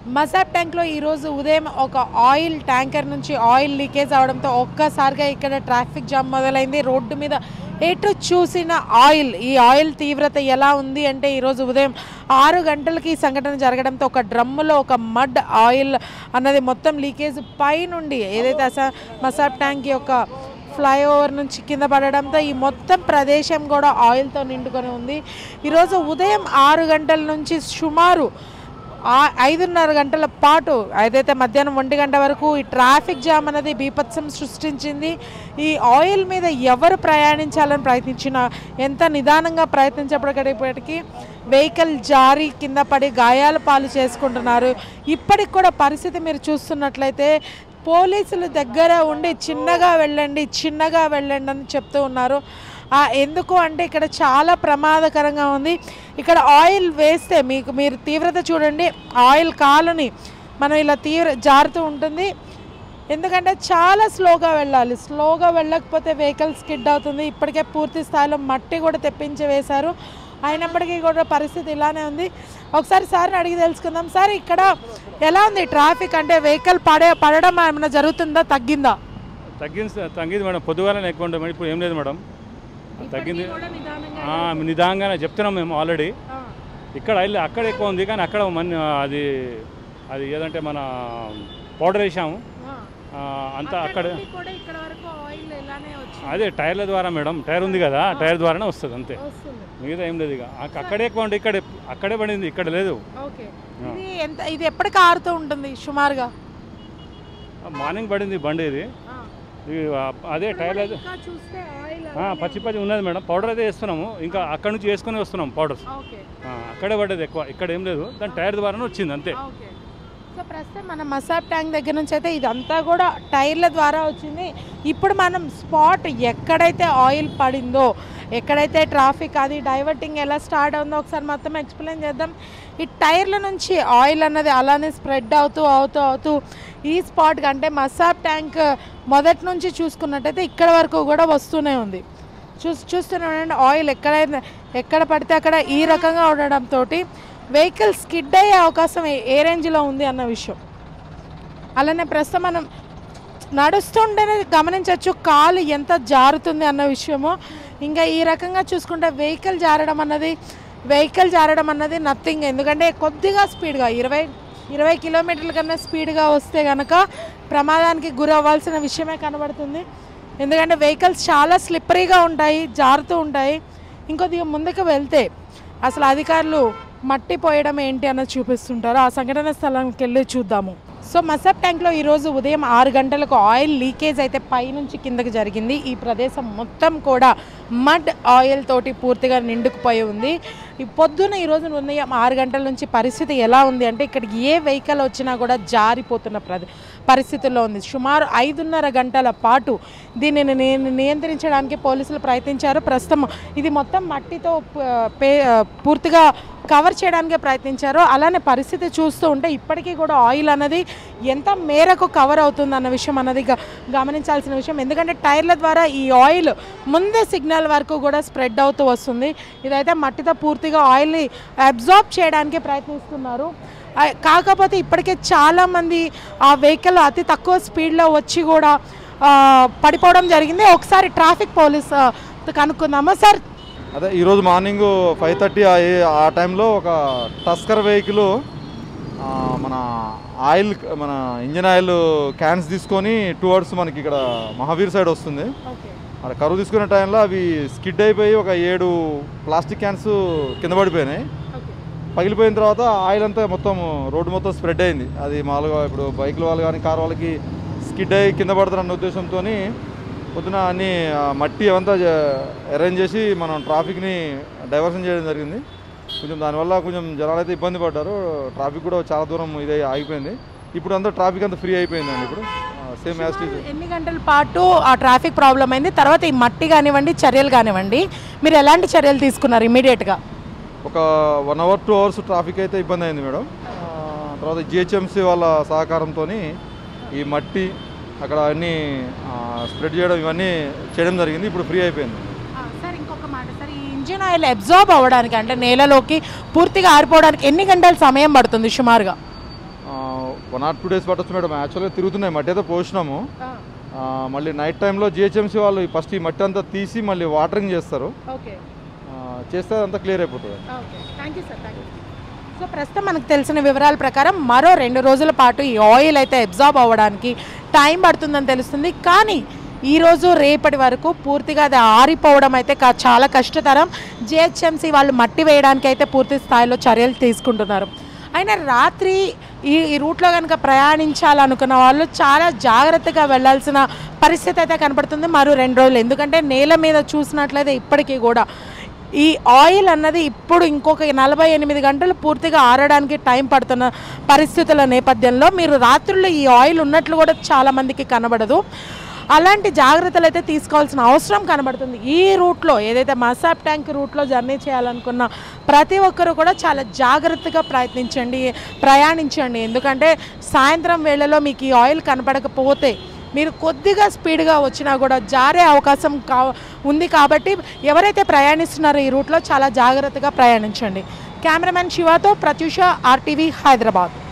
మసాబ్ ట్యాంక్లో ఈరోజు ఉదయం ఒక ఆయిల్ ట్యాంకర్ నుంచి ఆయిల్ లీకేజ్ అవడంతో ఒక్కసారిగా ఇక్కడ ట్రాఫిక్ జామ్ మొదలైంది రోడ్డు మీద ఎటు చూసిన ఆయిల్ ఈ ఆయిల్ తీవ్రత ఎలా ఉంది అంటే ఈరోజు ఉదయం ఆరు గంటలకి ఈ సంఘటన జరగడంతో ఒక డ్రమ్ములో ఒక మడ్ ఆయిల్ అన్నది మొత్తం లీకేజ్ పై నుండి ఏదైతే అస మసాబ్ ట్యాంక్ యొక్క ఫ్లైఓవర్ నుంచి కింద పడడంతో ఈ మొత్తం ప్రదేశం కూడా ఆయిల్తో నిండుకొని ఉంది ఈరోజు ఉదయం ఆరు గంటల నుంచి సుమారు ఆ- ఐదున్నర గంటల పాటు ఏదైతే మధ్యాహ్నం ఒంటి గంట వరకు ఈ ట్రాఫిక్ జామ్ అనేది బీభత్సం సృష్టించింది ఈ ఆయిల్ మీద ఎవరు ప్రయాణించాలని ప్రయత్నించినా ఎంత నిదానంగా ప్రయత్నించబడినప్పటికీ వెహికల్ జారి కింద పడి గాయాల పాలు చేసుకుంటున్నారు ఇప్పటికి కూడా పరిస్థితి మీరు చూస్తున్నట్లయితే పోలీసుల దగ్గర ఉండి చిన్నగా వెళ్ళండి చిన్నగా వెళ్ళండి అని చెప్తూ ఉన్నారు ఆ, ఎందుకు అంటే ఇక్కడ చాలా ప్రమాదకరంగా ఉంది ఇక్కడ ఆయిల్ వేస్తే మీకు మీరు తీవ్రత చూడండి ఆయిల్ కాలుని మనం ఇలా తీవ్ర జారుతూ ఉంటుంది ఎందుకంటే చాలా స్లోగా వెళ్ళాలి స్లోగా వెళ్ళకపోతే వెహికల్ స్కిడ్ అవుతుంది ఇప్పటికే పూర్తి స్థాయిలో మట్టి కూడా తెప్పించి వేశారు అయినప్పటికీ కూడా పరిస్థితి ఇలానే ఉంది ఒకసారి సార్ని అడిగి తెలుసుకుందాం సార్ ఇక్కడ ఎలా ఉంది ట్రాఫిక్ అంటే వెహికల్ పడే పడడం ఏమైనా జరుగుతుందా తగ్గిందా తగ్గింది తగ్గింది మేడం పొద్దుగాలనే ఎక్కువ ఉండే మేడం ఇప్పుడు ఏం లేదు మేడం తగ్గింది ఆ, నిదానంగానే చెప్తున్నాం మేము ఆల్రెడీ ఇక్కడ వెళ్ళి అక్కడ ఎక్కువ ఉంది కానీ అక్కడ మన అది అది ఏదంటే మన పౌడర్ వేసాము ఆ, అంతా అక్కడ కూడా ఇక్కడ వరకు ఆయిల్ ఇలానే వచ్చింది అదే టైర్ల ద్వారా మేడం టైర్ ఉంది కదా టైర్ ద్వారానే వస్తుంది అంతే వస్తుంది మిగతా ఏం లేదు ఇక అక్క- అక్కడే ఎక్కువ ఉండే ఇక్కడ అక్కడే పడింది ఇక్కడ లేదు ఓకే ఇది ఎంత ఇది ఎప్పటికి ఆరుతూ ఉంటుంది సుమారుగా మార్నింగ్ పడింది బండి ఇది ఇది ఆ- అదే టైర్ అది ఇంకా చూస్తే ఆయిల్ ఆ, పచ్చి పచ్చి ఉన్నది మేడం పౌడర్ అయితే వేస్తున్నాము ఇంకా అక్కడ నుంచి వేసుకొని వస్తున్నాం పౌడర్ ఓకే అక్కడే పడ్డది ఎక్కువ ఇక్కడ ఏం లేదు దాని టైర్ ద్వారానే వచ్చింది అంతే ఓకే సో ప్రస్తుతం మన మసాబ్ ట్యాంక్ దగ్గర నుంచి అయితే ఇదంతా కూడా టైర్ల ద్వారా వచ్చింది ఇప్పుడు మనం స్పాట్ ఎక్కడైతే ఆయిల్ పడిందో ఎక్కడైతే ట్రాఫిక్ అది డైవర్టింగ్ ఎలా స్టార్ట్ అవుందో ఒకసారి మొత్తం ఎక్స్ప్లెయిన్ చేద్దాం ఈ టైర్ల నుంచి ఆయిల్ అన్నది అలానే స్ప్రెడ్ అవుతూ అవుతూ అవుతూ ఈ స్పాట్ కంటే మసాబ్ ట్యాంక్ మొదటి నుంచి చూసుకున్నట్టయితే ఇక్కడ వరకు కూడా వస్తూనే ఉంది చూసి చూస్తున్నానండి ఆయిల్ ఎక్కడైనా ఎక్కడ పడితే అక్కడ ఈ రకంగా ఉండడంతో వెహికల్ స్కిడ్ అయ్యే అవకాశం ఏ- ఏ రేంజ్లో ఉంది అన్న విషయం అలానే ప్రస్తుతం మనం నడుస్తుంటేనే గమనించవచ్చు కాలు ఎంత జారుతుంది అన్న విషయము ఇంకా ఈ రకంగా చూసుకుంటే వెహికల్ జారడం అన్నది వెహికల్ జారడం అన్నది నథింగ్ ఎందుకంటే కొద్దిగా స్పీడ్గా ఇరవై ఇరవై కిలోమీటర్ల కన్నా స్పీడ్గా వస్తే కనుక ప్రమాదానికి గురి అవ్వాల్సిన విషయమే కనబడుతుంది ఎందుకంటే వెహికల్స్ చాలా స్లిప్పరీగా ఉంటాయి జారుతూ ఉంటాయి ఇంకొద్దిగా ముందుకు వెళ్తే అసలు అధికారులు మట్టి పోయడం ఏంటి అన్నది చూపిస్తుంటారు ఆ సంఘటన స్థలానికి వెళ్ళి చూద్దాము సో మసబ్ ట్యాంక్లో ఈరోజు ఉదయం ఆరు గంటలకు ఆయిల్ లీకేజ్ అయితే పైనుంచి కిందకి జరిగింది ఈ ప్రదేశం మొత్తం కూడా మడ్ ఆయిల్ తోటి పూర్తిగా నిండుకుపోయి ఉంది ఈ పొద్దున ఈరోజు ఉదయం ఆరు గంటల నుంచి పరిస్థితి ఎలా ఉంది అంటే ఇక్కడికి ఏ వెహికల్ వచ్చినా కూడా జారిపోతున్న ప్రదే పరిస్థితుల్లో ఉంది సుమారు ఐదున్నర గంటల పాటు దీనిని ని- నియంత్రించడానికి పోలీసులు ప్రయత్నించారు ప్రస్తుతం ఇది మొత్తం మట్టితో ప- పే పూర్తిగా కవర్ చేయడానికి ప్రయత్నించారు అలానే పరిస్థితి చూస్తూ ఉంటే ఇప్పటికీ కూడా ఆయిల్ అన్నది ఎంత మేరకు కవర్ అవుతుంది అన్న విషయం అన్నది గ- గమనించాల్సిన విషయం ఎందుకంటే టైర్ల ద్వారా ఈ ఆయిల్ ముందే సిగ్నల్ వరకు కూడా స్ప్రెడ్ అవుతూ వస్తుంది ఇదైతే మట్టితో పూర్తిగా ఆయిల్ని అబ్జార్బ్ చేయడానికి ప్రయత్నిస్తున్నారు ఆ, కాకపోతే ఇప్పటికే చాలామంది ఆ వెహికల్ అతి తక్కువ స్పీడ్లో వచ్చి కూడా ఆ, పడిపోవడం జరిగింది ఒకసారి ట్రాఫిక్ పోలీస్ ఆ, కనుక్కుందామా సార్ అదే ఈరోజు మార్నింగ్ ఫైవ్ థర్టీ ఆ టైంలో ఒక టస్కర్ వెహికల్ మన ఆయిల్ మన ఇంజన్ ఆయిల్ క్యాన్స్ తీసుకొని టువర్డ్స్ మనకి ఇక్కడ మహావీర్ సైడ్ వస్తుంది ఓకే అక్కడ కరువు తీసుకునే టైంలో అవి స్కిడ్ అయిపోయి ఒక ఏడు ప్లాస్టిక్ క్యాన్స్ కింద పడిపోయినాయి ఓకే పగిలిపోయిన తర్వాత ఆయిల్ అంతా మొత్తం రోడ్డు మొత్తం స్ప్రెడ్ అయింది అది మామూలుగా ఇప్పుడు బైకుల వాళ్ళు కానీ కార్ వాళ్ళకి స్కిడ్ అయ్యి కింద పడతారన్న ఉద్దేశంతో పొద్దున అన్ని ఆ, మట్టి అవంతా అరేంజ్ చేసి మనం ట్రాఫిక్ని డైవర్షన్ చేయడం జరిగింది కొంచెం దానివల్ల కొంచెం జనాలు అయితే ఇబ్బంది పడ్డారు ట్రాఫిక్ కూడా చాలా దూరం ఇదే ఆగిపోయింది ఇప్పుడు అంతా ట్రాఫిక్ అంతా ఫ్రీ అయిపోయిందండి ఇప్పుడు సేమ్ యాజ్ సుమారు ఎన్ని గంటల పాటు ఆ ట్రాఫిక్ ప్రాబ్లం అయింది తర్వాత ఈ మట్టి కానివ్వండి చర్యలు కానివ్వండి మీరు ఎలాంటి చర్యలు తీసుకున్నారు ఇమీడియట్గా ఒక one hour two hours traffic అయితే ఇబ్బంది అయింది మేడం ఆ, తర్వాత జిహెచ్ఎంసీ వాళ్ళ సహకారంతో ఈ మట్టి అక్కడ అన్నీ స్ప్రెడ్ చేయడం ఇవన్నీ చేయడం జరిగింది ఇప్పుడు ఫ్రీ అయిపోయింది సార్ ఇంకొక మాట సార్ ఈ ఇంజిన్ ఆయిల్ అబ్జార్బ్ అవ్వడానికి అంటే నేలలోకి పూర్తిగా ఆరిపోవడానికి ఎన్ని గంటల సమయం పడుతుంది సుమారుగా ఆ, వన్ ఆర్ టూ డేస్ పట్టొచ్చు మేడం యాక్చువల్గా తిరుగుతున్నాయి మట్టి అయితే పోసినాము ఆ, మళ్ళీ నైట్ టైంలో జిహెచ్ఎంసీ వాళ్ళు ఫస్ట్ ఈ మట్టి అంతా తీసి మళ్ళీ వాటరింగ్ చేస్తారు ఓకే ఆ, చేస్తే అంతా క్లియర్ అయిపోతుంది thank you sir thank you so ప్రస్తుతం మనకు తెలిసిన వివరాల ప్రకారం మరో రెండు రోజుల పాటు ఈ ఆయిల్ అయితే అబ్జార్బ్ అవ్వడానికి టైం పడుతుందని తెలుస్తుంది కానీ ఈరోజు రేపటి వరకు పూర్తిగా అది ఆరిపోవడం అయితే కా- చాలా కష్టతరం జిహెచ్ఎంసీ వాళ్ళు మట్టి వేయడానికి అయితే పూర్తి స్థాయిలో చర్యలు తీసుకుంటున్నారు అయినా రాత్రి ఈ ఈ రూట్లో కనుక ప్రయాణించాలనుకున్న వాళ్ళు చాలా జాగ్రత్తగా వెళ్ళాల్సిన పరిస్థితి అయితే కనపడుతుంది మరో రెండు రోజులు ఎందుకంటే నేల మీద చూసినట్లయితే ఇప్పటికీ కూడా ఈ ఆయిల్ అన్నది ఇప్పుడు ఇంకొక నలభై ఎనిమిది గంటలు పూర్తిగా ఆరడానికి టైం పడుతున్న పరిస్థితుల నేపథ్యంలో మీరు రాత్రుల్లో ఈ ఆయిల్ ఉన్నట్లు కూడా చాలామందికి కనబడదు అలాంటి జాగ్రత్తలు అయితే తీసుకోవాల్సిన అవసరం కనబడుతుంది ఈ రూట్లో ఏదైతే మసాబ్ ట్యాంక్ రూట్లో జర్నీ చేయాలనుకున్న ప్రతి ఒక్కరూ కూడా చాలా జాగ్రత్తగా ప్రయత్నించండి ప్రయాణించండి ఎందుకంటే సాయంత్రం వేళలో మీకు ఈ ఆయిల్ కనపడకపోతే మీరు కొద్దిగా స్పీడ్గా వచ్చినా కూడా జారే అవకాశం కా ఉంది కాబట్టి ఎవరైతే ప్రయాణిస్తున్నారో ఈ రూట్లో చాలా జాగ్రత్తగా ప్రయాణించండి కెమెరామెన్ శివతో ప్రత్యూష ఆర్టీవీ హైదరాబాద్